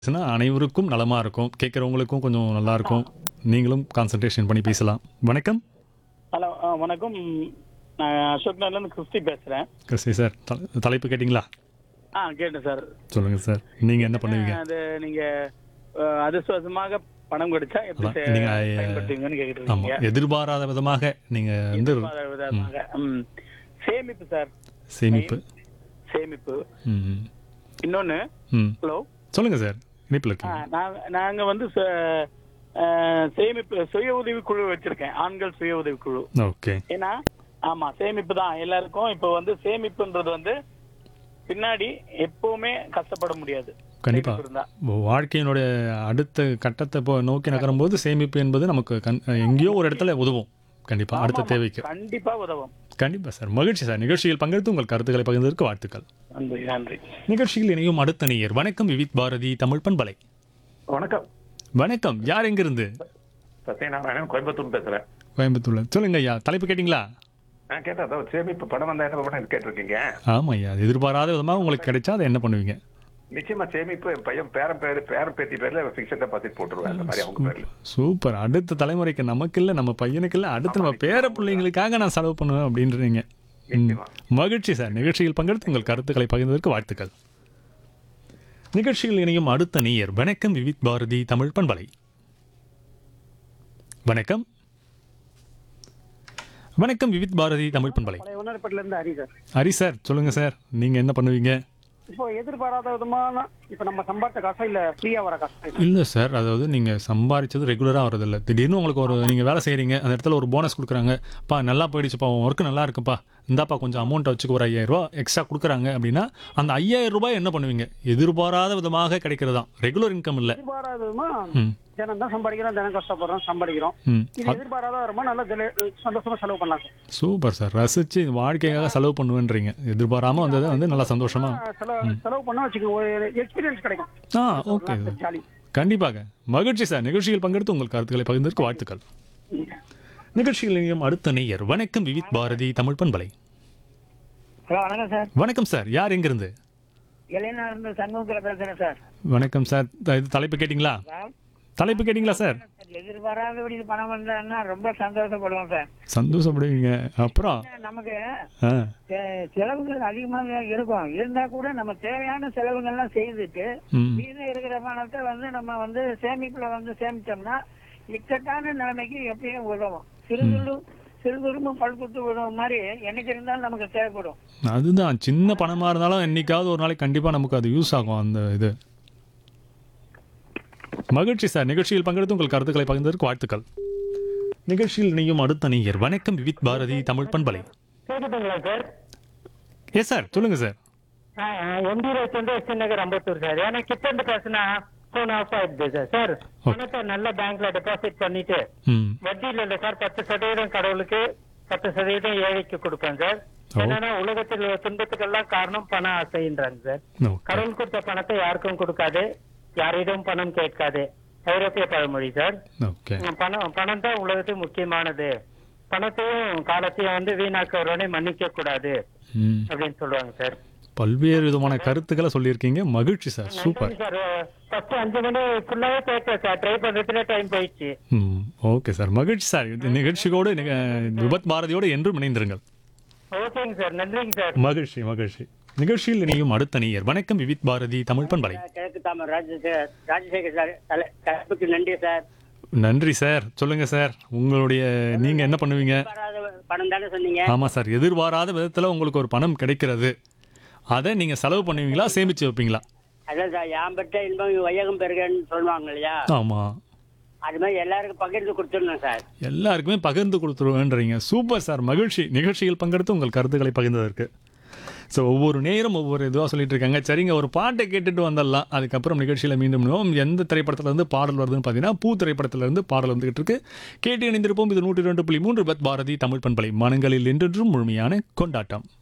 பேசுனா அனைவருக்கும் நலமா இருக்கும் கேட்குறவங்களுக்கும் கொஞ்சம் நல்லா இருக்கும் நீங்களும் கான்சன்ட்ரேஷன் பண்ணி பேசலாம் வணக்கம் ஹலோ ஆ, வணக்கம் நான் அசோக் நகர்லேருந்து கிறிஸ்டி பேசுகிறேன் கிறிஸ்டி சார் தல- தலைப்பு கேட்டிங்களா ஆ கேட்டேன் சார் சொல்லுங்க சார் நீங்க என்ன பண்ணுவீங்க அது நீங்கள் அதிர்ஷ்டவசமாக பணம் கிடைச்சா எப்படி அதான், செ- நீங்க, அஹ், பயன்படுத்துவீங்கன்னு கேட்டுட்டு ஆமா இருக்கீங்க எதிர்பாராத விதமாக நீங்க வந்து எதிர்பாராத விதமாக ம் சேமிப்பு சார் சேமிப்பு சேமிப்பு ம் இன்னொன்று ம் ஹலோ சொல்லுங்க சார் இணைப்பில் இருக்கீங்க நாங்கள் நாங்கள் வந்து ச- ஆ, சேமிப்பு சுய உதவி குழு வச்சிருக்கேன் ஆண்கள் சுய உதவி குழு ஓகே ஏன்னா ஆமா சேமிப்பு தான் எல்லாருக்கும் இப்போ வந்து சேமிப்புன்றது வந்து பின்னாடி எப்பவுமே கஷ்டப்பட முடியாது கண்டிப்பா சேமிப்பு இருந்தா வாழ்க்கையினுடைய அடுத்த கட்டத்தை இப்போ நோக்கி நகரும்போது சேமிப்பு என்பது நமக்கு கண் எங்கேயோ ஒரு இடத்துல உதவும் கண்டிப்பா அடுத்த ஆமாமா, தேவைக்கு கண்டிப்பா உதவும் கண்டிப்பா சார் மகிழ்ச்சி சார் நிகழ்ச்சியில் பங்கெடுத்து உங்கள் கருத்துக்களை பகிர்ந்ததற்கு வாழ்த்துக்கள் நன்றி நன்றி நிகழ்ச்சியில் இணையும் அடுத்த நேயர் வணக்கம் விவித் பாரதி தமிழ் பண்பலை வணக்கம் வணக்கம் யார் எங்கிருந்து சத்யநாராயணன் கோயம்புத்தூர் பேசுறேன் கோயம்புத்தூர்ல சொல்லுங்க ஐயா தலைப்பு கேட்டிங்களா நான் கேட்டேன் அதான் சேமிப்பு படம் வந்தா என்ன பண்ண கேட்டிருக்கீங்க ஆமா ஐயா அது எதிர்பாராத விதமாக உங்களுக்கு கிடைச்சா அதை என்ன பண்ணுவீங்க நிச்சயமா சேமிப்பு என் பையன் பேரன் பேரு பேரன் பேத்தி பேர்ல பிக்சட் டெபாசிட் போட்டுருவேன் அந்த மாதிரி அவங்க பேர்ல சூப்பர் அடுத்த தலைமுறைக்கு நமக்கு இல்லை நம்ம பையனுக்கு இல்லை அடுத்து நம்ம பேர பிள்ளைங்களுக்காக நான் செலவு பண்ணுவேன் அப்படின்றீங்க ம். நிச்சயமா. மகிழ்ச்சி சார் நிகழ்ச்சியில் பங்கெடுத்து உங்கள் கருத்துக்களை பகிர்ந்ததற்கு வாழ்த்துக்கள் நிகழ்ச்சியில் இணையும் அடுத்த நேயர் வணக்கம் விவித் பாரதி தமிழ் பண்பலை வணக்கம் வணக்கம் விவித் பாரதி தமிழ் பண்பலை பழைய உணர்பட்டில இருந்து ஹரி சார் ஹரி சார் சொல்லுங்க சார் நீங்க என்ன பண்ணுவீங்க இப்போ எதிர்பாராத விதமான இப்ப நம்ம சம்பாதிச்ச காசா இல்ல ஃப்ரீயா வர காசா இல்லை சார் அதாவது நீங்கள் சம்பாரிச்சது ரெகுலராக வரதில்ல திடீர்னு உங்களுக்கு ஒரு நீங்கள் வேலை செய்கிறீங்க அந்த இடத்துல ஒரு போனஸ் கொடுக்குறாங்க பா நல்லா போயிடுச்சுப்பா உன் ஒர்க்கு நல்லா இருக்குப்பா இந்தாப்பா கொஞ்சம் அமௌண்ட்டை வச்சுக்க ஒரு ஐயாயிரம் ரூபா எக்ஸ்ட்ரா கொடுக்குறாங்க அப்படின்னா அந்த ஐயாயிரம் ரூபாய் என்ன பண்ணுவீங்க எதிர்பாராத விதமாக கிடைக்கிறது தான் ரெகுலர் இன்கம் இல்லை எதிர்பாராத விதமா ம் தினம் தான் சம்பாதிக்கிறோம் தினம் கஷ்டப்படுறோம் சம்பாதிக்கிறோம் ம் இது எதிர்பாராத வருமா நல்லா தெளி- சந்தோஷமா செலவு பண்ணலாம் சார் சூப்பர் சார் ரசித்து வாழ்க்கைக்காக செலவு பண்ணுவேன்றீங்க எதிர்பாராமல் வந்ததை வந்து நல்லா சந்தோஷமாக செலவு செலவு பண்ணா வச்சுக்கோங்க ஒரு எக்ஸ்பீரியன்ஸ் கிடைக்கும் ஆ ஓகே ஜாலி கண்டிப்பாக மகிழ்ச்சி சார் நிகழ்ச்சியில் பங்கெடுத்து உங்கள் கருத்துக்களை பகிர்ந்ததற்கு வாழ்த்துக்கள் நிகழ்ச்சியில் இணையும் அடுத்த நேயர் வணக்கம் விவித் பாரதி தமிழ் பண்பலை ஹலோ வணக்கம் சார் வணக்கம் சார் யார் எங்கிருந்து இளைஞர் இருந்து சண்முகத்தில் பேசுறேன் சார் வணக்கம் சார் த- இது தலைப்பு கேட்டிங்களா தலைப்பு கேட்டிங்களா சார் எதிர்பாராதபடி பணம் வந்தான்னா ரொம்ப சந்தோஷப்படுவோம் சார் சந்தோஷப்படுவீங்க அப்புறம் நமக்கு ஆ செ- செலவுகள் அதிகமாக இருக்கும் இருந்தா கூட நம்ம தேவையான செலவுகள்லாம் செய்துட்டு ம் மீதம் இருக்கிற பணத்தை வந்து நம்ம வந்து சேமிப்புல வந்து சேமிச்சோம்னா இக்கட்டான நிலைமைக்கு எப்பயும் உதவும் சிறுதுரும் சிறுதுரும்பும் பல்குத்து விடும் மாதிரி என்னைக்கு இருந்தாலும் நமக்கு தேவைப்படும் அதுதான் சின்ன பணமாக இருந்தாலும் என்னைக்காவது ஒரு நாளைக்கு கண்டிப்பாக நமக்கு அது யூஸ் ஆகும் அந்த இது மகிழ்ச்சி சார் நிகழ்ச்சியில் பங்கெடுத்து உங்கள் கருத்துக்களை பகிர்ந்ததற்கு வாழ்த்துக்கள் நிகழ்ச்சியில் இணையும் அடுத்த நேயர் வணக்கம் விவித் பாரதி தமிழ் பண்பலை கேக்குதுங்களா சார் எஸ் சார் சொல்லுங்க சார் எம்பி ரோட் வந்து எஸ் நகர் அம்பத்தூர் சார் ஏன்னா கிட்ட இருந்து பேசினா போன் ஆஃப் ஆயிடுது சார் சார் பணத்தை நல்ல பேங்க்ல டெபாசிட் பண்ணிட்டு ம் வட்டியில் இல்லை சார் பத்து சதவீதம் கடவுளுக்கு பத்து சதவீதம் ஏழைக்கு கொடுப்பேன் சார் ஓ. என்னன்னா உலகத்தில் உள்ள துன்பத்துக்கெல்லாம் காரணம் பண ஆசைன்றாங்க சார் ஓகே கடவுள் கொடுத்த பணத்தை யாருக்கும் கொடுக்காது யாரிடம் பணம் கேட்காது ஐரோப்பிய பழமொழி சார் ஓகே பணம் பணம் தான் உலகத்துக்கு முக்கியமானது பணத்தையும் காலத்தையும் வந்து வீணாக்குறவனே மன்னிக்க கூடாது ம் அப்படின்னு சொல்லுவாங்க சார் பல்வேறு விதமான கருத்துக்களை சொல்லியிருக்கீங்க மகிழ்ச்சி சார் சூப்பர் சார் ஃபர்ஸ்ட் அஞ்சு மணி ஃபுல்லாவே கேட்கல சார் ட்ரை பண்றதுல டைம் போயிடுச்சு ம் ஓகே சார் மகிழ்ச்சி சார் இந்த நிகழ்ச்சியோடு நிக- விபத் பாரதியோடு என்றும் இணைந்திருங்கள் ஓகேங்க சார் நன்றிங்க சார் மகிழ்ச்சி மகிழ்ச்சி நிகழ்ச்சியில் இணையும் அடுத்த நேயர் வணக்கம் விவித் பாரதி தமிழ் பண்பலை கிழக்கு தாமர் ராஜசேகர் ராஜசேகர் சார் தலை- தலைப்புக்கு நன்றி சார் நன்றி சார் சொல்லுங்க சார் உங்களுடைய நீங்க என்ன பண்ணுவீங்க எதிர்பாராத பணம் தானே சொன்னீங்க ஆமா சார் எதிர்பாராத விதத்துல உங்களுக்கு ஒரு பணம் கிடைக்கிறது அதை நீங்க செலவு பண்ணுவீங்களா சேமிச்சு வைப்பீங்களா அதான் சார் யாம்பட்ட இன்பம் வையகம் பெருகன்னு சொல்லுவாங்க இல்லையா ஆமா அது மாதிரி எல்லாருக்கும் பகிர்ந்து கொடுத்துடணும் சார் எல்லாருக்குமே பகிர்ந்து கொடுத்துருவேன்றீங்க சூப்பர் சார் மகிழ்ச்சி நிகழ்ச்சியில் பங்கெடுத்து உங்கள் கருத்துக்களை பகிர்ந்ததற்கு ஸோ ஒவ்வொரு நேரம் ஒவ்வொரு இதுவாக சொல்லிட்டு இருக்காங்க சரிங்க ஒரு பாட்டை கேட்டுட்டு வந்துடலாம் அதுக்கப்புறம் நிகழ்ச்சியில் மீண்டும் நினைவோம். எந்த திரைப்படத்திலிருந்து பாடல் வருதுன்னு பார்த்தீங்கன்னா பூ திரைப்படத்திலிருந்து பாடல் வந்துகிட்டு இருக்கு கேட்டு இணைந்திருப்போம் இது நூற்றி ரெண்டு புள்ளி மூன்று பத் பாரதி தமிழ் பண்பலை மனங்களில் என்றென்றும் முழுமையான கொண்டாட்டம்